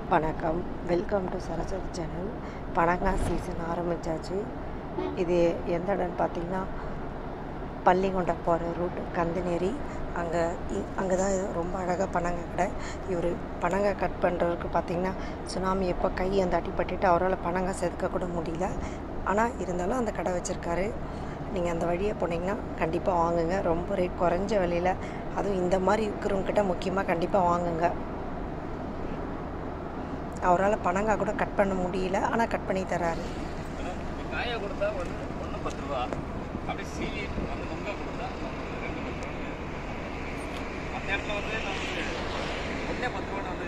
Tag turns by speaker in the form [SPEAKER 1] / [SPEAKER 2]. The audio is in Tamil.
[SPEAKER 1] வணக்கம் வெல்கம் டு சரஸ்வதி சேனல் பனங்காய் சீசன் ஆரம்பித்தாச்சு இது எந்த இடம்னு பார்த்தீங்கன்னா பள்ளிகொண்டம் போகிற ரூட் கந்தநேரி அங்கே அங்கே தான் இது ரொம்ப அழகாக பனங்காய் கடை இவர் பனங்காய் கட் பண்ணுறதுக்கு பார்த்தீங்கன்னா சுனாமி எப்போ கை அந்த அடிபட்டுட்டு அவரால் பனங்காய் செதுக்க கூட முடியல ஆனால் இருந்தாலும் அந்த கடை வச்சுருக்காரு நீங்கள் அந்த வழியே போனீங்கன்னா கண்டிப்பாக வாங்குங்க ரொம்ப ரேட் குறைஞ்ச விலையில் அதுவும் இந்த மாதிரி இருக்கிறவங்கக்கிட்ட முக்கியமாக கண்டிப்பாக வாங்குங்க அவரால் பனங்காய் கூட கட் பண்ண முடியல ஆனால் கட் பண்ணி தராரு
[SPEAKER 2] காயை கொடுத்தா ஒன்று ஒன்று பத்து ரூபா அப்படியே சீவி அந்த நுங்க கொடுத்தா ரெண்டு பத்து ரூபா அந்த இடத்துல வந்து நமக்கு ஒன்றே பத்து ரூபா